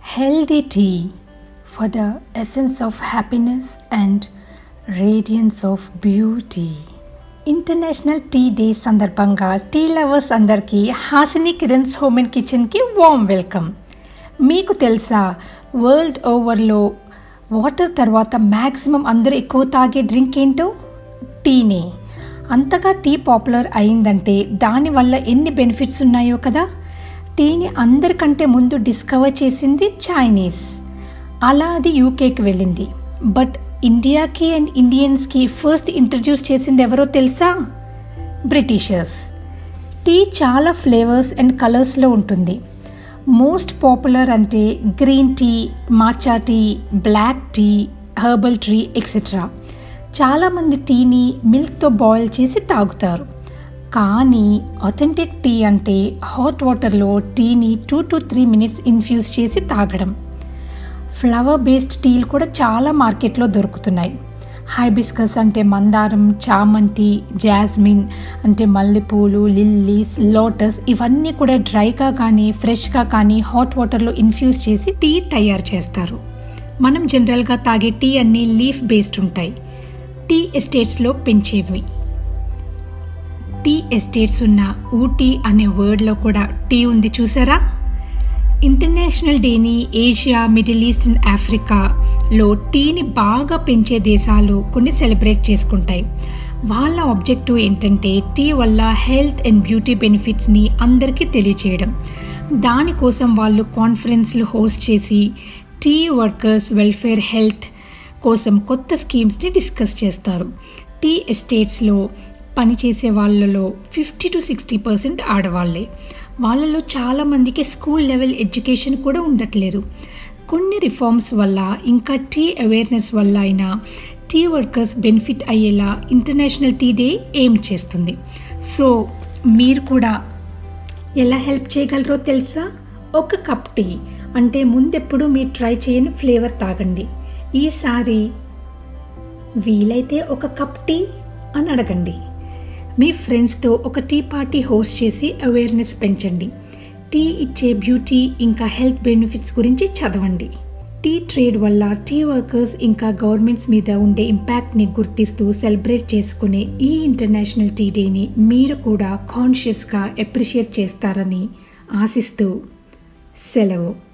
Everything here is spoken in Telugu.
healthy tea for the essence of happiness and radiance of beauty. International tea day సందర్భంగా టీ లవర్స్ అందరికీ హాసిని కిరణ్స్ హోమ్ అండ్ కిచెన్కి వామ్ వెల్కమ్ మీకు తెలుసా వరల్డ్ ఓవర్లో వాటర్ తర్వాత మ్యాక్సిమం అందరూ ఎక్కువ తాగే డ్రింక్ ఏంటో టీనే అంతగా టీ పాపులర్ అయిందంటే దానివల్ల ఎన్ని బెనిఫిట్స్ ఉన్నాయో కదా టీని అందరికంటే ముందు డిస్కవర్ చేసింది చైనీస్ అలా అది యూకేకి వెళ్ళింది బట్ ఇండియాకి అండ్ ఇండియన్స్కి ఫస్ట్ ఇంట్రడ్యూస్ చేసింది ఎవరో తెలుసా బ్రిటిషర్స్ టీ చాలా ఫ్లేవర్స్ అండ్ కలర్స్లో ఉంటుంది మోస్ట్ పాపులర్ అంటే green tea matcha tea black tea herbal tea etcetera చాలామంది టీని మిల్క్తో బాయిల్ చేసి తాగుతారు కానీ అథెంటిక్ టీ అంటే హాట్ వాటర్లో టీని two to three minutes infuse చేసి తాగడం ఫ్లవర్ బేస్డ్ టీలు కూడా చాలా మార్కెట్లో దొరుకుతున్నాయి హైబిస్కస్ అంటే మందారం చామంతి జాస్మిన్ అంటే మల్లెపూలు లిల్లీస్ లోటస్ ఇవన్నీ కూడా డ్రైగా కానీ ఫ్రెష్గా కానీ హాట్ వాటర్లో ఇన్ఫ్యూజ్ చేసి టీ తయారు చేస్తారు మనం జనరల్గా తాగే టీ అన్నీ లీఫ్ బేస్డ్ ఉంటాయి టీ ఎస్టేట్స్లో పెంచేవి టీ ఎస్టేట్స్ ఉన్న ఊటీ అనే వర్డ్లో కూడా టీ ఉంది చూసారా ఇంటర్నేషనల్ డేని ఏషియా మిడిల్ ఈస్ట్ అండ్ ఆఫ్రికాలో టీని బాగా పెంచే దేశాలు కొన్ని సెలబ్రేట్ చేసుకుంటాయి వాళ్ళ ఆబ్జెక్టివ్ ఏంటంటే టీ వల్ల హెల్త్ అండ్ బ్యూటీ బెనిఫిట్స్ని అందరికీ తెలియచేయడం దానికోసం వాళ్ళు కాన్ఫరెన్స్లు హోస్ట్ చేసి టీ వర్కర్స్ వెల్ఫేర్ హెల్త్ కోసం కొత్త స్కీమ్స్ని డిస్కస్ చేస్తారు టీ ఎస్టేట్స్లో పనిచేసే వాళ్ళలో ఫిఫ్టీ టు సిక్స్టీ పర్సెంట్ ఆడవాళ్ళే వాళ్ళలో చాలామందికి స్కూల్ లెవెల్ ఎడ్యుకేషన్ కూడా ఉండట్లేదు కొన్ని రిఫార్మ్స్ వల్ల ఇంకా టీ అవేర్నెస్ వల్ల అయినా టీ వర్కర్స్ బెనిఫిట్ అయ్యేలా ఇంటర్నేషనల్ టీ డే ఏం చేస్తుంది సో మీరు కూడా ఎలా హెల్ప్ చేయగలరో తెలుసా ఒక కప్ టీ అంటే ముందెప్పుడు మీరు ట్రై చేయని ఫ్లేవర్ తాగండి ఈసారి వీలైతే ఒక కప్ టీ అని అడగండి మీ ఫ్రెండ్స్తో ఒక టీ పార్టీ హోస్ట్ చేసి అవేర్నెస్ పెంచండి టీ ఇచ్చే బ్యూటీ ఇంకా హెల్త్ బెనిఫిట్స్ గురించి చదవండి టీ ట్రేడ్ వల్ల టీ వర్కర్స్ ఇంకా గవర్నమెంట్స్ మీద ఉండే ఇంపాక్ట్ని గుర్తిస్తూ సెలబ్రేట్ చేసుకునే ఈ ఇంటర్నేషనల్ టీ డేని మీరు కూడా కాన్షియస్గా అప్రిషియేట్ చేస్తారని ఆశిస్తూ సెలవు